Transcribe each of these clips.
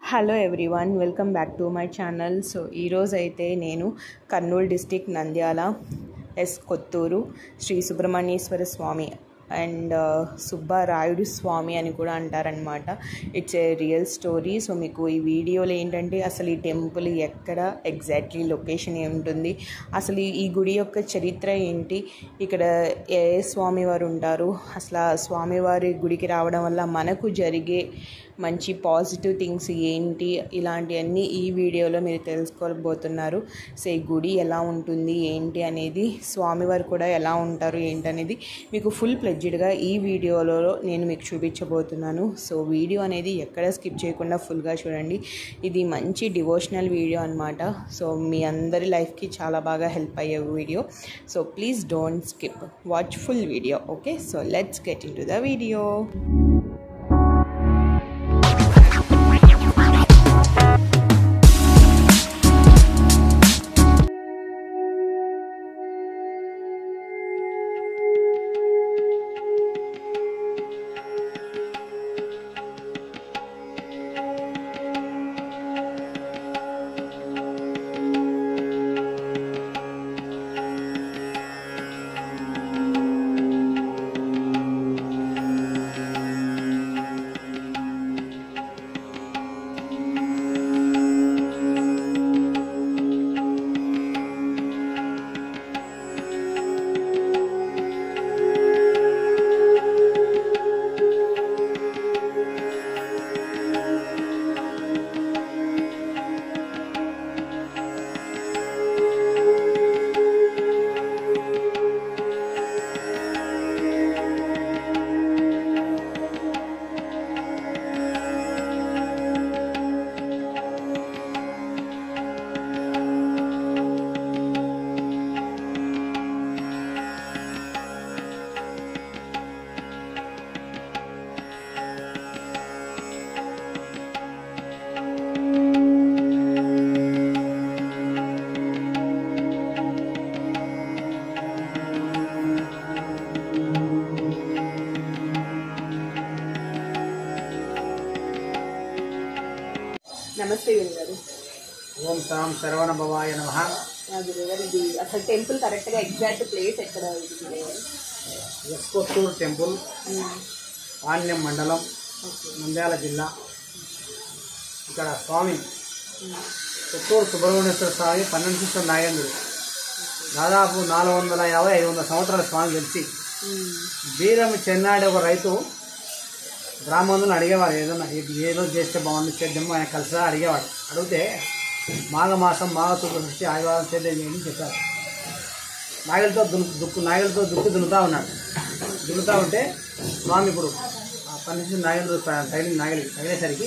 hello everyone welcome back to my channel so ఈరోజు అయితే నేను Kurnool district Nandyal S Kothuru Shri Subrahmanyeshwara Swamy and Subbarayudu Swamy అని కూడా అంటారనమాట it's a real story so మీకు ఈ వీడియోలో ఏంటంటే అసలు ఈ టెంపుల్ ఎక్కడ ఎగ్జాక్ట్లీ లొకేషన్ ఏముంటుంది అసలు ఈ గుడి యొక్క చరిత్ర ఏంటి ఇక్కడ ఏ స్వామి వారు ఉంటారు అసలు ఆ స్వామివారి గుడికి రావడం వల్ల మనకు జరిగే మంచి పాజిటివ్ థింగ్స్ ఏంటి ఇలాంటివన్నీ ఈ వీడియోలో మీరు తెలుసుకోబోతున్నారు సో ఈ గుడి ఎలా ఉంటుంది ఏంటి అనేది స్వామివారు కూడా ఎలా ఉంటారు ఏంటి అనేది మీకు ఫుల్ ప్లెడ్జ్డ్గా ఈ వీడియోలో నేను మీకు చూపించబోతున్నాను సో వీడియో అనేది ఎక్కడ స్కిప్ చేయకుండా ఫుల్గా చూడండి ఇది మంచి డివోషనల్ వీడియో అనమాట సో మీ అందరి లైఫ్కి చాలా బాగా హెల్ప్ అయ్యే video so please don't skip watch full video okay so let's get into the video నమస్తే గురుగారు ఓం సాం శరవణ భవాయ నమ నా గురుగారు ఇది అసలు టెంపుల్ కరెక్ట్గా ఎగ్జాక్ట్ ప్లేస్ ఎక్కడ ఇది ఎస్కొత్తూరు టెంపుల్ పాణ్యం మండలం నంద్యాల జిల్లా ఇక్కడ స్వామి కొత్తూరు సుబ్రహ్మణ్యేశ్వర స్వామి పన్నెండు శిష్యుడు నాగేంద్రుడు దాదాపు నాలుగు వందల యాభై ఐదు వందల సంవత్సరాల స్వామి గెలిచి బీరం చెన్నాడి ఒక రైతు గ్రామంలో అడిగేవాడు ఏదన్నా ఏ- ఏదో చేస్తే బాగుంది చేద్దాము ఆయన కలిసిరా అడిగేవాడు అడిగితే మాఘమాసం మాఘ తుప్పు వచ్చి ఆదివారం చేద్దాం చేయండి అని చెప్పారు నాగలితో దును దుక్కు నాగలితో దుక్కు దున్నుతా ఉన్నాడు దున్నుతా ఉంటే స్వామి ఇప్పుడు ఆ పన్నెండు నాగేంద్రుడు ప- తగిలిన నాగలి తగిలేసరికి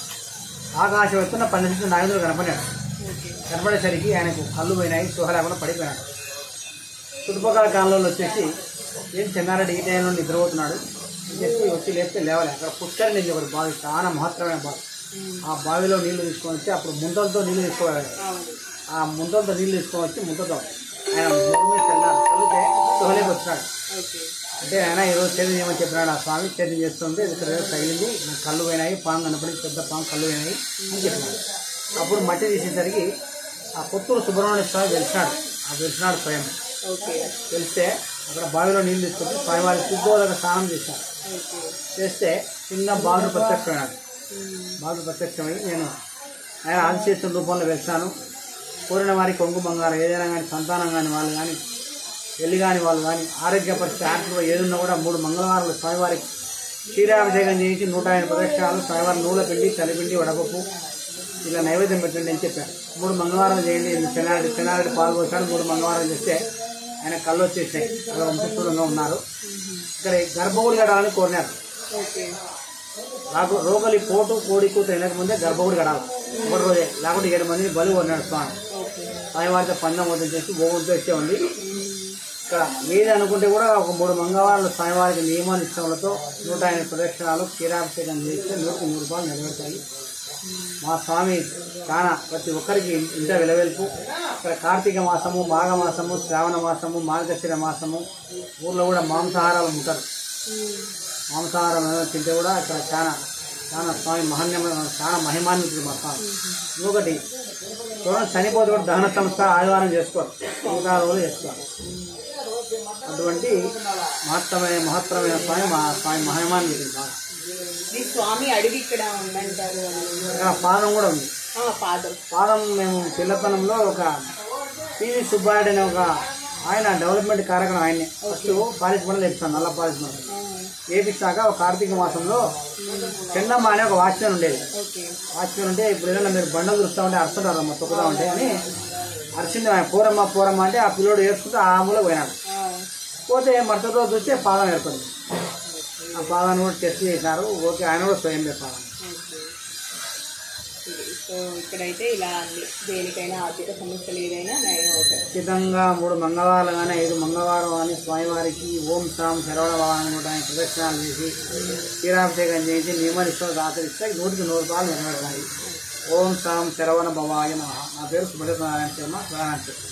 ఆకాశం ఎత్తున పన్నెండు నాగేంద్రుడు కనపడాడు కనపడేసరికి ఆయనకు కళ్ళు పోయినాయి సుహ లేకుండా పడిపోయాడు చుట్టుపక్కల కాలంలో వచ్చేసి ఏం చెన్నారెడ్డి ఈ టైంలో నిద్రపోతున్నాడు అని చెప్పి వచ్చి లేపితే లేవలే అక్కడ పుష్కరి నుంచి ఒకటి బావి చాలా మహత్తరమైన బావి ఆ బావిలో నీళ్లు తీసుకొని వచ్చి అప్పుడు ముంతలతో నీళ్లు తీసుకోవాలి ఆ ముంతలతో నీళ్లు తీసుకొని వచ్చి ముంతతో ఆయన ముగ్గు మీద చల్లారు చల్లితే సుహలేకి వచ్చినాడు అంటే ఆయన ఈరోజు చేతి చేయమని చెప్పినాడు ఆ స్వామి చేతి చేస్తుంటే ఇక్కడ ఏదో తగిలింది నాకు కళ్ళు పోయినాయి పాము కనపడి పెద్ద పాము కళ్ళు పోయినాయి అని చెప్పినాడు అప్పుడు మట్టి తీసేసరికి ఆ కొత్తూరు సుబ్రహ్మణ్య స్వామి వెలిసినాడు ఆ వెలిసినాడు స్వయం ఓకే తెలిస్తే అక్కడ బావిలో నీళ్ళు తీసుకొచ్చి స్వామివారి సిద్ధోదక స్నానం చేశాను చేస్తే చిన్న బాలుడు ప్రత్యక్షమైనాడు బాలుడు ప్రత్యక్షమై నేను ఆయన ఆదిశేషం రూపంలో వెళ్తాను కోరిన వారి కొంగు బంగారం ఏదైనా కానీ సంతానం కానీ వాళ్ళు కానీ పెళ్లి కాని వాళ్ళు కానీ ఆరోగ్య పరిస్థితి ఆర్థిక ఏదున్నా కూడా మూడు మంగళవారాలు స్వామివారికి క్షీరాభిషేకం చేయించి నూట ఐదు ప్రదక్షిణాలు స్వామివారి నూల పిండి చలిపిండి వడపప్పు ఇలా నైవేద్యం పెట్టండి అని చెప్పాను మూడు మంగళవారాలు చేయండి చెన్నారెడ్డి చెన్నారెడ్డి పాల్గొచ్చాడు మూడు మంగళవారాలు చేస్తే ఆయన కళ్ళు వచ్చేసాయి అలా వంశస్థూలంగా ఉన్నారు ఇక్కడ గర్భగుడి కడాలని కోరినారు ఓకే నాకు రోగలి పోటు కోడి కూత తినక ముందే గర్భగుడి కడాలి ఒకటి రోజే లేకుంటే ఏడు మందిని బలి కొన్నాడు స్వామి స్వామివారితో పందెం వద్ద చేసి భోగంతో ఇచ్చే ఉంది ఇక్కడ ఏది అనుకుంటే కూడా ఒక మూడు మంగళవారాలు స్వామివారికి నియమాలు ఇష్టములతో నూట ఎనిమిది ప్రదక్షిణాలు క్షీరాభిషేకం చేస్తే నూటికి నూరు రూపాయలు నిలబెడతాయి మా స్వామి చాలా ప్రతి ఒక్కరికి ఇంత విలవెల్పు ఇక్కడ కార్తీక మాసము మాఘ మాసము శ్రావణ మాసము మార్గశిర మాసము ఊర్లో కూడా మాంసాహారాలు ఉంటారు మాంసాహారం ఏదైనా తింటే కూడా ఇక్కడ చాలా చాలా స్వామి మహన్యమైన చాలా మహిమాన్వితుడు మా స్వామి ఇంకొకటి ఎవరైనా చనిపోతే కూడా దహన సంస్థ ఆదివారం చేసుకోరు మిగతా రోజులు చేసుకోరు అటువంటి మహత్తమైన మహత్తరమైన స్వామి మా స్వామి మహిమాన్వితుడు బాగా ఈ స్వామి అడిగి ఇక్కడ ఉందంటారు ఇక్కడ పాదం కూడా ఉంది పాదం పాదం మేము పిల్లతనంలో ఒక పివి సుబ్బారెడ్డి అనే ఒక ఆయన డెవలప్మెంట్ కార్యక్రమం ఆయన్ని ఫస్ట్ పాలిష్ పనులు వేపిస్తాను నల్ల పాలిష్ పనులు వేపించాక ఒక కార్తీక మాసంలో చెన్నమ్మ అనే ఒక వాచ్మెన్ ఉండేది ఓకే వాచ్మెన్ ఉంటే ఇప్పుడు ఏదైనా మీరు బండలు చూస్తూ ఉంటే అరుస్తుంటారు అమ్మ తొక్కుతా ఉంటే అని అరిచింది ఆయన పూరమ్మ పూరమ్మ అంటే ఆ పిల్లోడు వేసుకుంటే ఆ మూల పోయినాడు పోతే మరుసటితో చూస్తే పాదం ఏర్పడింది ఆ పాదాన్ని కూడా టెస్ట్ చేసినారు ఓకే ఆయన కూడా స్వయం పాదం సో ఇక్కడైతే ఇలా అంది దేనికైనా ఆర్థిక సమస్యలు ఏదైనా నయం అవుతాయి ఖచ్చితంగా మూడు మంగళవారాలు కానీ ఐదు మంగళవారం కానీ స్వామివారికి ఓం సాం శరవణ భవాన్ని కూడా ఆయన ప్రదక్షిణాలు చేసి క్షీరాభిషేకం చేసి నియమనిష్టం ఆచరిస్తే నూటికి నూరు రూపాయలు నెరవేరుతాయి ఓం సాం శరవణ భవాయ నమః నా పేరు సుభద్రనారాయణ శర్మ నారాయణ శర్మ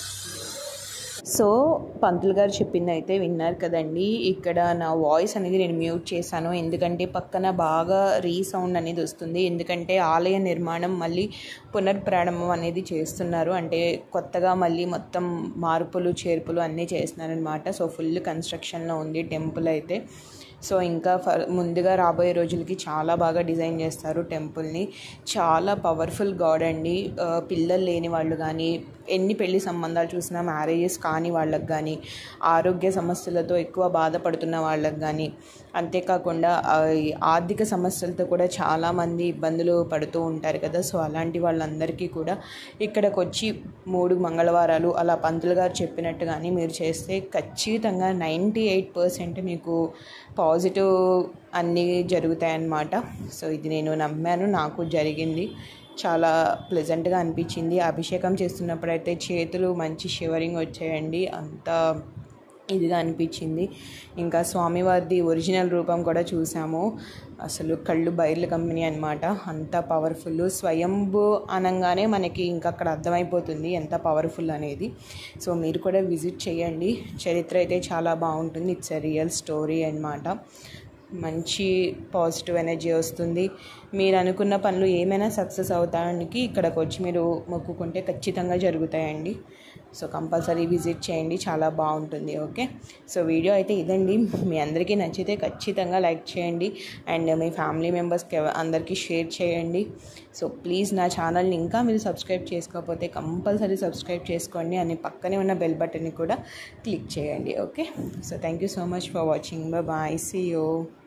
సో పంతులు గారు చెప్పింది అయితే విన్నారు కదండి ఇక్కడ నా వాయిస్ అనేది నేను మ్యూట్ చేశాను ఎందుకంటే పక్కన బాగా రీసౌండ్ అనేది వస్తుంది ఎందుకంటే ఆలయ నిర్మాణం మళ్ళీ పునర్ప్రారంభం అనేది చేస్తున్నారు అంటే కొత్తగా మళ్ళీ మొత్తం మార్పులు చేర్పులు అన్నీ చేస్తున్నారనమాట సో ఫుల్ కన్స్ట్రక్షన్లో ఉంది టెంపుల్ అయితే సో ఇంకా ఫ ముందుగా రాబోయే రోజులకి చాలా బాగా డిజైన్ చేస్తారు టెంపుల్ని చాలా పవర్ఫుల్ గాడ్ అండి ఆ, పిల్లలు లేని వాళ్ళు కానీ ఎన్ని పెళ్లి సంబంధాలు చూసినా మ్యారేజెస్ కాని వాళ్ళకి కానీ ఆరోగ్య సమస్యలతో ఎక్కువ బాధపడుతున్న వాళ్ళకి కానీ అంతేకాకుండా ఆ, ఈ ఆర్థిక సమస్యలతో కూడా చాలామంది ఇబ్బందులు పడుతూ ఉంటారు కదా సో అలాంటి వాళ్ళందరికీ కూడా ఇక్కడికి వచ్చి మూడు మంగళవారాలు అలా పంతులు గారు చెప్పినట్టుగాని మీరు చేస్తే ఖచ్చితంగా నైంటీ ఎయిట్ పర్సెంట్ మీకు పాజిటివ్ అన్నీ జరుగుతాయన్నమాట సో ఇది నేను నమ్మాను నాకు జరిగింది చాలా ప్లెజెంట్గా అనిపించింది అభిషేకం చేస్తున్నప్పుడైతే చేతులు మంచి షివరింగ్ వచ్చాయండి అంత ఇదిగా అనిపించింది ఇంకా స్వామివారిది ఒరిజినల్ రూపం కూడా చూసాము అసలు కళ్ళు బయర్లు కంపెనీ అనమాట అంత పవర్ఫుల్ స్వయంభూ అనగానే మనకి ఇంకా అక్కడ అర్థమైపోతుంది ఎంత పవర్ఫుల్ అనేది సో మీరు కూడా విజిట్ చేయండి చరిత్ర అయితే చాలా బాగుంటుంది ఇట్స్ ఎ రియల్ స్టోరీ అనమాట మంచి పాజిటివ్ ఎనర్జీ వస్తుంది మీరు అనుకున్న పనులు ఏమైనా సక్సెస్ అవడానికి ఇక్కడికి వచ్చి మీరు మొక్కుకుంటే ఖచ్చితంగా జరుగుతాయండి సో కంపల్సరీ విజిట్ చేయండి చాలా బాగుంటుంది ఓకే సో వీడియో అయితే ఇదండి మీ అందరికీ నచ్చితే ఖచ్చితంగా లైక్ చేయండి అండ్ మీ ఫ్యామిలీ మెంబర్స్కి ఎవ- అందరికీ షేర్ చేయండి సో ప్లీజ్ నా ఛానల్ని ఇంకా మీరు సబ్స్క్రైబ్ చేసుకోకపోతే కంపల్సరీ సబ్స్క్రైబ్ చేసుకోండి అని పక్కనే ఉన్న బెల్ బటన్ని కూడా క్లిక్ చేయండి okay so thank you so much for watching bye see you